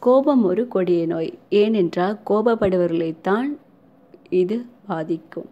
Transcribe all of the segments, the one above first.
கோபம் ஒரு கொடிய நோய் ஏனென்றால் கோபப்படுபவர்களைத்தான் இது பாதிக்கும்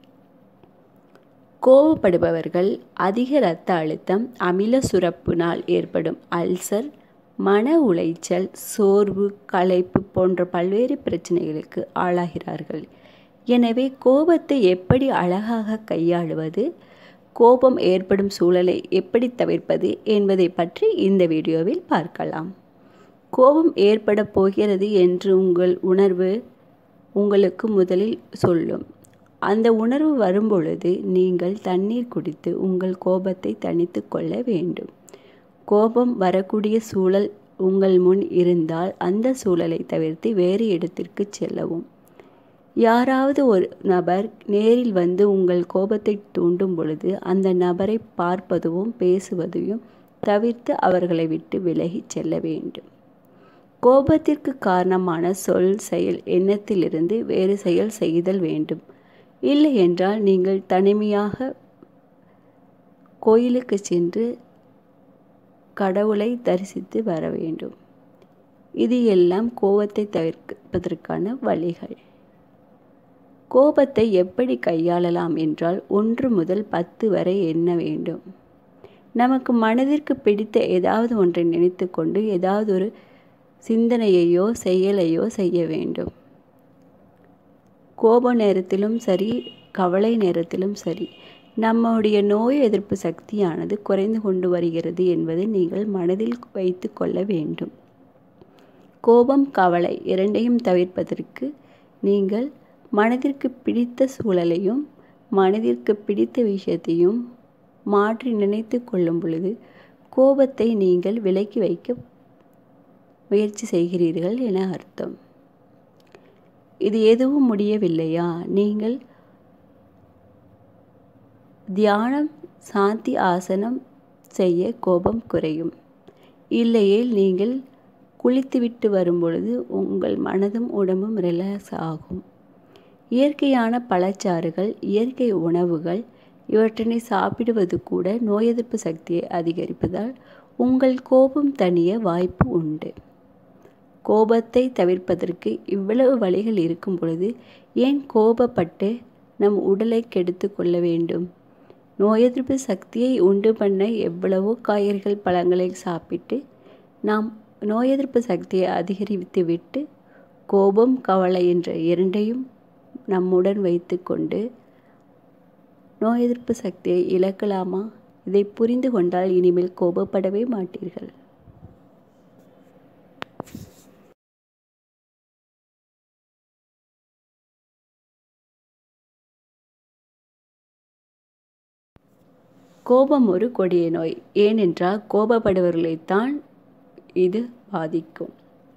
கோபப்படுபவர்கள் அதிக இரத்த அழுத்தம் அமில சுரப்பினால் ஏற்படும் அல்சர் மன உளைச்சல் சோர்வு களைப்பு போன்ற பல்வேறு பிரச்சனைகளுக்கு ஆளாகிறார்கள் எனவே கோபத்தை எப்படி அழகாக கையாளுவது கோபம் ஏற்படும் சூழலை எப்படி தவிர்ப்பது என்பதை பற்றி இந்த வீடியோவில் பார்க்கலாம் கோபம் ஏற்பட போகிறது என்று உங்கள் உணர்வு உங்களுக்கு முதலில் சொல்லும் அந்த உணர்வு வரும்பொழுது நீங்கள் தண்ணீர் குடித்து உங்கள் கோபத்தை தணித்து கொள்ள வேண்டும் கோபம் வரக்கூடிய சூழல் உங்கள் முன் இருந்தால் அந்த சூழலை தவிர்த்து வேறு இடத்திற்கு செல்லவும் யாராவது ஒரு நபர் நேரில் வந்து உங்கள் கோபத்தை தூண்டும் பொழுது அந்த நபரை பார்ப்பதும் பேசுவதையும் தவிர்த்து அவர்களை விட்டு விலகிச் செல்ல வேண்டும் கோபத்திற்கு காரணமான சொல் செயல் எண்ணத்திலிருந்து வேறு செயல் செய்தல் வேண்டும் இல்லை என்றால் நீங்கள் தனிமையாக கோயிலுக்கு சென்று கடவுளை தரிசித்து வர வேண்டும் இது எல்லாம் கோபத்தை தவிர்ப்பதற்கான வழிகள் கோபத்தை எப்படி கையாளலாம் என்றால் ஒன்று முதல் பத்து வரை எண்ண வேண்டும் நமக்கு மனதிற்கு பிடித்த ஏதாவது ஒன்றை நினைத்து கொண்டு ஏதாவது ஒரு சிந்தனையையோ செயலையோ செய்ய வேண்டும் கோப நேரத்திலும் சரி கவலை நேரத்திலும் சரி நம்முடைய நோய் எதிர்ப்பு சக்தியானது குறைந்து கொண்டு வருகிறது என்பதை நீங்கள் மனதில் வைத்து கொள்ள வேண்டும் கோபம் கவலை இரண்டையும் தவிர்ப்பதற்கு நீங்கள் மனதிற்கு பிடித்த சூழலையும் மனதிற்கு பிடித்த விஷயத்தையும் மாற்றி நினைத்து கொள்ளும் பொழுது கோபத்தை நீங்கள் விலக்கி வைக்க முயற்சி செய்கிறீர்கள் என அர்த்தம் இது எதுவும் முடியவில்லையா நீங்கள் தியானம் சாந்தி ஆசனம் செய்ய கோபம் குறையும் இல்லையேல் நீங்கள் குளித்துவிட்டு வரும்பொழுது உங்கள் மனதும் உடம்பும் ரிலாக்ஸ் ஆகும் இயற்கையான பழச்சாறுகள் இயற்கை உணவுகள் இவற்றினை சாப்பிடுவது கூட நோய் எதிர்ப்பு சக்தியை அதிகரிப்பதால் உங்கள் கோபம் தணிய வாய்ப்பு உண்டு கோபத்தை தவிர்ப்பதற்கு இவ்வளவு வழிகள் இருக்கும் பொழுது ஏன் கோபப்பட்டு நம் உடலை கெடுத்து கொள்ள வேண்டும் நோய் எதிர்ப்பு சக்தியை உண்டு பண்ண எவ்வளவோ காய்கறிகள் பழங்களை சாப்பிட்டு நாம் நோய் எதிர்ப்பு சக்தியை அதிகரித்து விட்டு கோபம் கவலை என்ற இரண்டையும் நம்முடன் வைத்து கொண்டு நோய் எதிர்ப்பு சக்தியை இழக்கலாமா இதை புரிந்து கொண்டால் இனிமேல் கோபப்படவே மாட்டீர்கள் கோபம் ஒரு கொடிய நோய் ஏனென்றால் கோபப்படுபவர்களைத்தான் இது பாதிக்கும்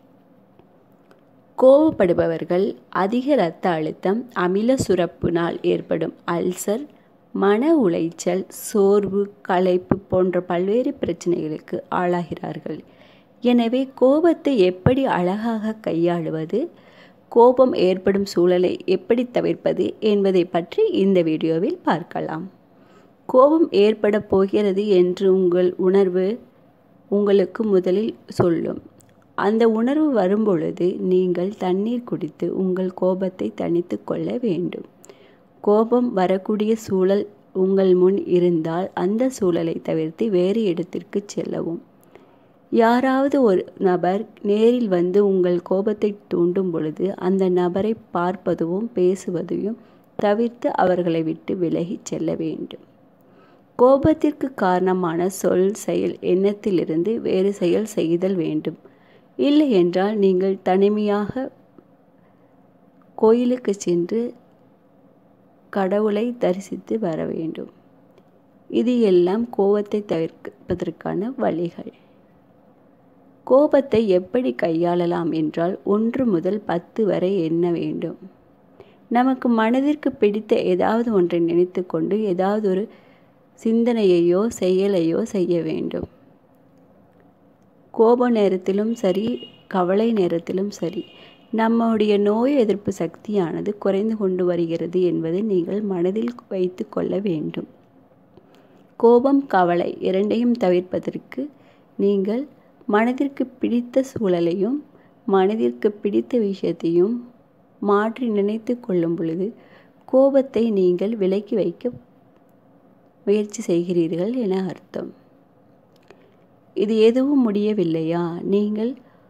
கோபப்படுபவர்கள் அதிக இரத்த அழுத்தம் அமில சுரப்பினால் ஏற்படும் அல்சர் மன உளைச்சல் சோர்வு களைப்பு போன்ற பல்வேறு பிரச்சனைகளுக்கு ஆளாகிறார்கள் எனவே கோபத்தை எப்படி அழகாக கையாளுவது கோபம் ஏற்படும் சூழலை எப்படி தவிர்ப்பது என்பதை பற்றி இந்த வீடியோவில் பார்க்கலாம் கோபம் ஏற்பட போகிறது என்று உங்கள் உணர்வு உங்களுக்கு முதலில் சொல்லும் அந்த உணர்வு வரும்பொழுது நீங்கள் தண்ணீர் குடித்து உங்கள் கோபத்தை தணித்து கொள்ள வேண்டும் கோபம் வரக்கூடிய சூழல் உங்கள் முன் இருந்தால் அந்த சூழலை தவிர்த்து வேறு இடத்திற்கு செல்லவும் யாராவது ஒரு நபர் நேரில் வந்து உங்கள் கோபத்தை தூண்டும் பொழுது அந்த நபரை பார்ப்பதும் பேசுவதையும் தவிர்த்து அவர்களை விட்டு விலகிச் செல்ல வேண்டும் கோபத்திற்கு காரணமான சொல் செயல் எண்ணத்திலிருந்து வேறு செயல் செய்தல் வேண்டும் இல்லை என்றால் நீங்கள் தனிமையாக கோயிலுக்கு சென்று கடவுளை தரிசித்து வர வேண்டும் இது எல்லாம் கோபத்தை தவிர்ப்பதற்கான வழிகள் கோபத்தை எப்படி கையாளலாம் என்றால் ஒன்று முதல் பத்து வரை எண்ண வேண்டும் நமக்கு மனதிற்கு பிடித்த ஏதாவது ஒன்றை நினைத்து கொண்டு ஏதாவது ஒரு சிந்தனையையோ செயலையோ செய்ய வேண்டும் கோப நேரத்திலும் சரி கவலை நேரத்திலும் சரி நம்முடைய நோய் எதிர்ப்பு சக்தியானது குறைந்து கொண்டு வருகிறது என்பதை நீங்கள் மனதில் வைத்து கொள்ள வேண்டும் கோபம் கவலை இரண்டையும் தவிர்ப்பதற்கு நீங்கள் மனதிற்கு பிடித்த சூழலையும் மனதிற்கு பிடித்த விஷயத்தையும் மாற்றி நினைத்து கொள்ளும் பொழுது கோபத்தை நீங்கள் விலக்கி வைக்க முயற்சி செய்கிறீர்கள் என அர்த்தம் இது எதுவும் முடியவில்லையா நீங்கள்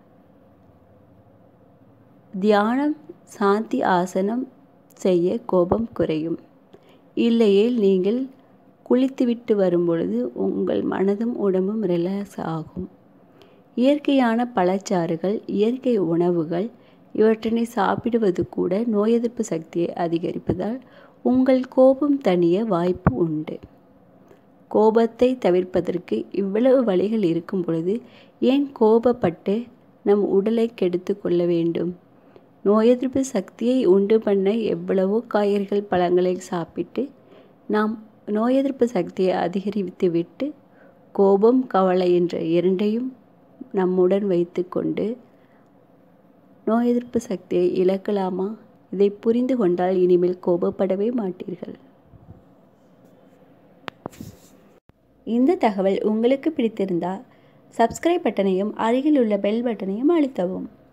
தியானம் சாந்தி ஆசனம் செய்ய கோபம் குறையும் இல்லையேல் நீங்கள் குளித்துவிட்டு வரும்பொழுது உங்கள் மனதும் உடம்பும் ரிலாக்ஸ் ஆகும் இயற்கையான பழச்சாறுகள் இயற்கை உணவுகள் இவற்றினை சாப்பிடுவது கூட நோய் எதிர்ப்பு சக்தியை அதிகரிப்பதால் உங்கள் கோபம் தணிய வாய்ப்பு உண்டு கோபத்தை தவிர்ப்பதற்கு இவ்வளவு வழிகள் இருக்கும் பொழுது ஏன் கோபப்பட்டு நம் உடலை கெடுத்து கொள்ள வேண்டும் நோய் எதிர்ப்பு சக்தியை உண்டு பண்ண எவ்வளவோ காய்கறிகள் பழங்களை சாப்பிட்டு நாம் நோய் எதிர்ப்பு சக்தியை அதிகரித்து விட்டு கோபம் கவலை என்ற இரண்டையும் நம்முடன் வைத்து கொண்டு நோய் எதிர்ப்பு சக்தியை இழக்கலாமா இதை புரிந்து கொண்டால் இனிமேல் கோபப்படவே மாட்டீர்கள் இந்த தகவல் உங்களுக்கு பிடித்திருந்தால் சப்ஸ்கிரைப் பட்டனையும் அருகில் உள்ள பெல் பட்டனையும் அழுத்தவும்